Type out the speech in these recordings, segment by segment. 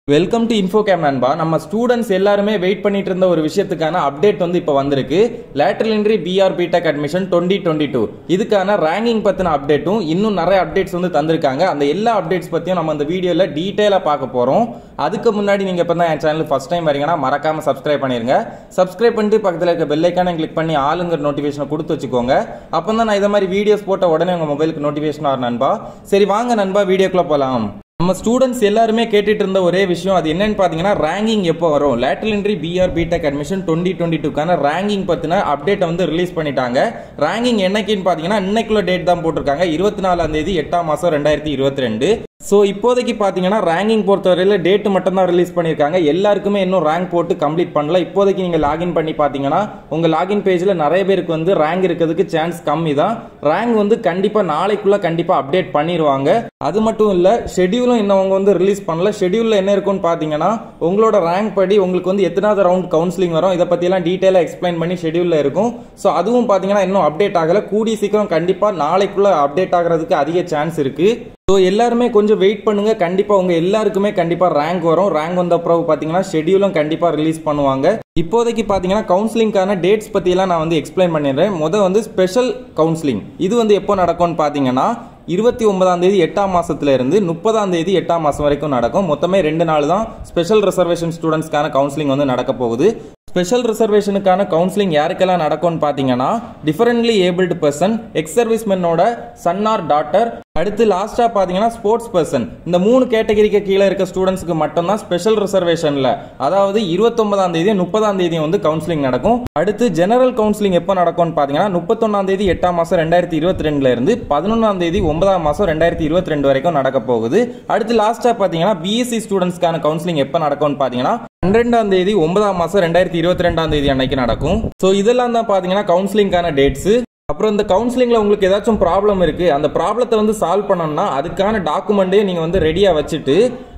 welcome to இன்ஃபோகேம் நண்பா நம்ம students எல்லாருமே வெயிட் பண்ணிட்டு இருந்த ஒரு விஷயத்துக்கான அப்டேட் வந்து இப்போ வந்திருக்கு lateral entry BR BTech admission twenty twenty two இதுக்கான ரேங்கிங் பற்றின அப்டேட்டும் இன்னும் நிறைய அப்டேட்ஸ் வந்து தந்திருக்காங்க அந்த எல்லா அப்டேட்ஸ் பற்றியும் நம்ம இந்த வீடியோவில் டீட்டெயிலாக பார்க்க போகிறோம் அதுக்கு முன்னாடி நீங்கள் இப்போ தான் என் சேனல் ஃபஸ்ட் டைம் வரீங்கன்னா மறக்காம சப்ஸ்கிரைப் பண்ணிருங்க சப்ஸ்கிரைப் பண்ணிட்டு பக்கத்தில் இருக்க பெல்லைக்கான கிளிக் பண்ணி ஆளுங்கிற நோட்டிஃபிகேஷனை கொடுத்து வச்சுக்கோங்க அப்போ தான் நான் இதை மாதிரி வீடியோஸ் போட்ட உடனே உங்கள் மொபைலுக்கு நோட்டிஃபிகேஷன் வரும் நண்பா சரி வாங்க நண்பா வீடியோக்குள்ளே போகலாம் நம்ம ஸ்டூடெண்ட்ஸ் எல்லாருமே கேட்டுட்டு இருந்த ஒரே விஷயம் அது என்னன்னு பார்த்தீங்கன்னா ரேங்கிங் எப்போ வரும் lateral entry BR BTech admission twenty twenty டூக்கான ரேங்கிங் பற்றின அப்டேட்டை வந்து ரிலீஸ் பண்ணிட்டாங்க ரேங்கிங் என்னைக்குன்னு பார்த்தீங்கன்னா இன்னைக்குள்ள டேட் தான் போட்டிருக்காங்க இருபத்தி நாலாம் தேதி எட்டாம் மாதம் ரெண்டாயிரத்தி இருபத்தி ரெண்டு ஸோ இப்போதைக்கு பார்த்தீங்கன்னா ரேங்கிங் பொறுத்தவரையில் டேட் மட்டும் தான் ரிலீஸ் பண்ணியிருக்காங்க எல்லாருக்குமே இன்னும் ரேங்க் போட்டு கம்ப்ளீட் பண்ணல இப்போதைக்கு நீங்கள் லாகின் பண்ணி பார்த்தீங்கன்னா உங்கள் லாகின் பேஜில் நிறைய பேருக்கு வந்து ரேங்க் இருக்கிறதுக்கு சான்ஸ் கம்மி தான் ரேங்க் வந்து கண்டிப்பாக நாளைக்குள்ளே கண்டிப்பாக அப்டேட் பண்ணிடுவாங்க அது மட்டும் இல்லை ஷெடியூலும் இன்னும் அவங்க வந்து ரிலீஸ் பண்ணல ஷெடியூலில் என்ன இருக்கும்னு பார்த்தீங்கன்னா உங்களோட ரேங்க் படி உங்களுக்கு வந்து எத்தனாவது ரவுண்ட் கவுன்சிலிங் வரும் இதை பற்றியெல்லாம் டீட்டெயிலாக எக்ஸ்பிளைன் பண்ணி ஷெடியூலில் இருக்கும் ஸோ அதுவும் பார்த்தீங்கன்னா இன்னும் அப்டேட் ஆகலை கூடிய சீக்கிரம் கண்டிப்பாக நாளைக்குள்ளே அப்டேட் ஆகிறதுக்கு அதிக சான்ஸ் இருக்குது ஸோ எல்லாருமே கொஞ்சம் வெயிட் பண்ணுங்க கண்டிப்பாக உங்க எல்லாருக்குமே கண்டிப்பாக ரேங்க் வரும் ரேங்க் வந்த அப்புறம் பார்த்தீங்கன்னா ஷெடியூலும் கண்டிப்பாக ரிலீஸ் பண்ணுவாங்க இப்போதைக்கு பார்த்தீங்கன்னா கவுன்சிலிங்கான டேட்ஸ் பற்றியெல்லாம் நான் வந்து எக்ஸ்பிளைன் பண்ணிடுறேன் முதல் வந்து ஸ்பெஷல் கவுன்சிலிங் இது வந்து எப்போ நடக்கும்னு பார்த்தீங்கன்னா இருபத்தி ஒன்பதாம் தேதி எட்டாம் மாசத்துல இருந்து முப்பதாம் தேதி எட்டாம் மாசம் வரைக்கும் நடக்கும் மொத்தமே ரெண்டு நாள் தான் ஸ்பெஷல் ரிசர்வேஷன் ஸ்டூடெண்ட்ஸ்க்கான கவுன்சிலிங் வந்து நடக்க போகுது ஸ்பெஷல் ரிசர்வேஷனுக்கான கவுன்சிலிங் யாருக்கெல்லாம் நடக்கும்னு பார்த்தீங்கன்னா டிஃபரெண்ட்லி ஏபிள்டு பர்சன் எக்ஸ் சர்வீஸ்மென்னோட சன் ஆர் டாட்டர் அடுத்து லாஸ்ட்டாக பார்த்தீங்கன்னா ஸ்போர்ட்ஸ் பர்சன் இந்த மூணு கேட்டகரிக்கு கீழே இருக்க ஸ்டூடெண்ட்ஸ்க்கு மட்டும்தான் ஸ்பெஷல் ரிசர்வேஷனில் அதாவது இருபத்தொன்பதாம் தேதியும் முப்பதாம் தேதியும் வந்து கவுன்சிலிங் நடக்கும் அடுத்து ஜெனரல் கவுன்சிலிங் எப்போ நடக்கும்னு பார்த்தீங்கன்னா முப்பத்தொன்னாம் தேதி எட்டாம் மாதம் ரெண்டாயிரத்தி இருபத்தி ரெண்டுல இருந்து பதினொன்றாம் தேதி ஒன்பதாம் மாதம் ரெண்டாயிரத்தி இருபத்தி ரெண்டு வரைக்கும் நடக்க போகுது அடுத்து லாஸ்ட்டாக பார்த்தீங்கன்னா பிஎஸ்சி ஸ்டூடெண்ட்ஸ்க்கான கவுன்சிலிங் எப்போ நடக்கும்னு பார்த்தீங்கன்னா பன்னிரெண்டாம் தேதி ஒன்பதாம் மாதம் ரெண்டாயிரத்தி இருபத்தி ரெண்டாம் தேதி அன்னைக்கு நடக்கும் ஸோ இதெல்லாம் தான் பார்த்தீங்கன்னா கவுன்சிலிங்கான டேட்ஸ் அப்புறம் இந்த கவுன்சிலிங்ல உங்களுக்கு ஏதாச்சும் ப்ராப்ளம் இருக்கு அந்த ப்ராப்ளத்தை வந்து சால்வ் பண்ணணும்னா அதுக்கான டாக்குமெண்ட்டே நீங்க வந்து ரெடியா வச்சுட்டு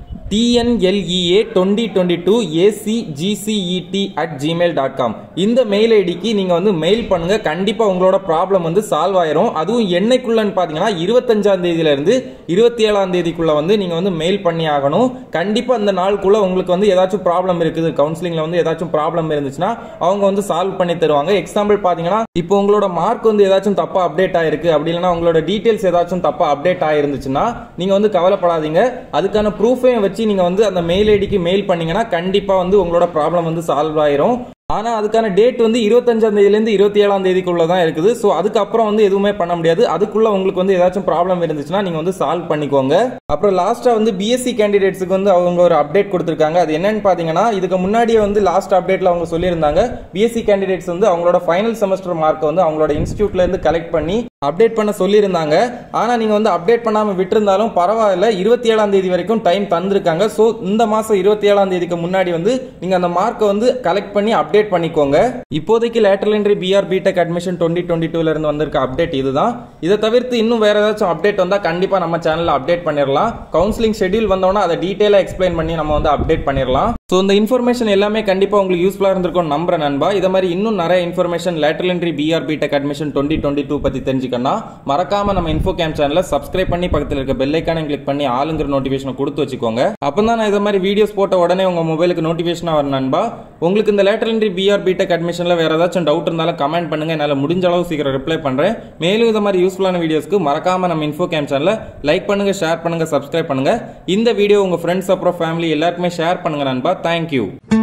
TNLEA twenty twenty two AC GCET at Gmail dot com இந்த மெயில் ஐடிக்கு நீங்கள் வந்து மெயில் பண்ணுங்க கண்டிப்பாக உங்களோட ப்ராப்ளம் வந்து சால்வ் ஆயிரும் அதுவும் என்னைக்குள்ளன்னு பார்த்தீங்கன்னா இருபத்தஞ்சாம் தேதியிலேருந்து இருபத்தி ஏழாம் தேதிக்குள்ள வந்து நீங்கள் வந்து மெயில் பண்ணி ஆகணும் கண்டிப்பாக அந்த நாளுக்குள்ள உங்களுக்கு வந்து ஏதாச்சும் ப்ராப்ளம் இருக்குது கவுன்சிலிங்கில் வந்து ஏதாச்சும் ப்ராப்ளம் இருந்துச்சுன்னா அவங்க வந்து சால்வ் பண்ணி தருவாங்க எக்ஸாம்பிள் பார்த்தீங்கன்னா இப்போ உங்களோட மார்க் வந்து ஏதாச்சும் தப்பாக அப்டேட் ஆயிருக்கு அப்படி இல்லைன்னா உங்களோட டீட்டெயில்ஸ் ஏதாச்சும் தப்பாக அப்டேட் ஆயிருந்துச்சுன்னா நீங்கள் வந்து கவலைப்படாதீங்க அதுக்கான ப்ரூஃபையும் வச்சு நீங்க வந்து அந்த மெயில் ஐடிக்கு மெயில் பண்ணீங்கன்னா கண்டிப்பா வந்து உங்களோட ப்ராப்ளம் வந்து சால்வ் ஆயிரும் ஆனா அதுக்கான டேட் வந்து இருபத்தஞ்சாம் தேதியிலேருந்து இருபத்தி ஏழாம் தேதிக்குள்ள தான் இருக்குது ஸோ அதுக்கப்புறம் வந்து எதுவுமே பண்ண முடியாது அதுக்குள்ள உங்களுக்கு வந்து ஏதாச்சும் ப்ராப்ளம் இருந்துச்சுன்னா நீங்க வந்து சால்வ் பண்ணிக்கோங்க அப்புறம் லாஸ்டா வந்து பிஎஸ்சி கேண்டிடேட்ஸுக்கு வந்து அவங்க ஒரு அப்டேட் கொடுத்துருக்காங்க அது என்னன்னு பாத்தீங்கன்னா இதுக்கு முன்னாடியே வந்து லாஸ்ட் அப்டேட்ல அவங்க சொல்லியிருந்தாங்க பிஎஸ்சி கேண்டிடேட்ஸ் வந்து அவங்களோட ஃபைனல் செமஸ்டர் மார்க்கை வந்து அவங்களோட இன்ஸ்டியூட்ல இருந்து கலெக்ட் பண்ணி அப்டேட் பண்ண சொல்லியிருந்தாங்க ஆனா நீங்க வந்து அப்டேட் பண்ணாம விட்டிருந்தாலும் பரவாயில்ல இருபத்தி ஏழாம் தேதி வரைக்கும் டைம் தந்திருக்காங்க ஸோ இந்த மாசம் இருபத்தி ஏழாம் தேதிக்கு முன்னாடி வந்து நீங்க அந்த மார்க்கை வந்து கலெக்ட் பண்ணி அப்டேட் பண்ணிக்கோங்க இப்போதைக்கு lateral entry BR BTech admission twenty twenty டூல இருந்து வந்திருக்க அப்டேட் இதுதான் இதை தவிர்த்து இன்னும் வேற ஏதாச்சும் அப்டேட் வந்தா கண்டிப்பா நம்ம சேனல்ல அப்டேட் பண்ணிடலாம் கவுன்சிலிங் ஷெட்யூல் வந்தோன்னா அதை டீட்டெயிலாக எக்ஸ்பிளைன் பண்ணி நம்ம வந்து அப்டேட் பண்ணிடலாம் ஸோ இந்த இன்ஃபர்மேஷன் எல்லாமே கண்டிப்பா உங்களுக்கு யூஸ்ஃபுல்லாக இருந்திருக்கும் நம்புறேன் நண்பா இதை மாதிரி இன்னும் நிறைய information lateral entry BR BTech admission twenty twenty two பத்தி தெரிஞ்சுக்கணும் மறக்காம நம்ம இன்ஃபோ கேம் சேனலை சப்ஸ்கிரைப் பண்ணி பக்கத்தில் இருக்க பெல்லைக்கான கிளிக் பண்ணி ஆளுங்கிற நோட்டிஃபிகேஷன் கொடுத்து வச்சுக்கோங்க அப்போ தான் நான் இதை மாதிரி வீடியோஸ் போட்ட உடனே உங்க மொபைலுக்கு நோட்டிஃபிகேஷனாக வரும் நண்பா உங்களுக்கு இந்த லேட்டரல் என்ட்ரி பிஆர் பிடெக் அட்மிஷன்ல வேற ஏதாச்சும் டவுட் இருந்தாலும் கமெண்ட் பண்ணுங்க என்னால் முடிஞ்ச அளவு சீக்கிரம் ரிப்ளை பண்றேன் மேலும் இது மாதிரி யூஸ்ஃபுல்லான வீடியோஸ்க்கு மறக்காம நம்ம இன்ஃபோ கேம் சேனலை லைக் பண்ணுங்க ஷேர் பண்ணுங்க சப்ஸ்கிரைப் பண்ணுங்க இந்த வீடியோ உங்க ஃப்ரெண்ட்ஸ் அப்புறம் ஃபேமிலி எல்லாருக்குமே ஷேர் பண்ணுங்க நண்பா தேங்க்யூ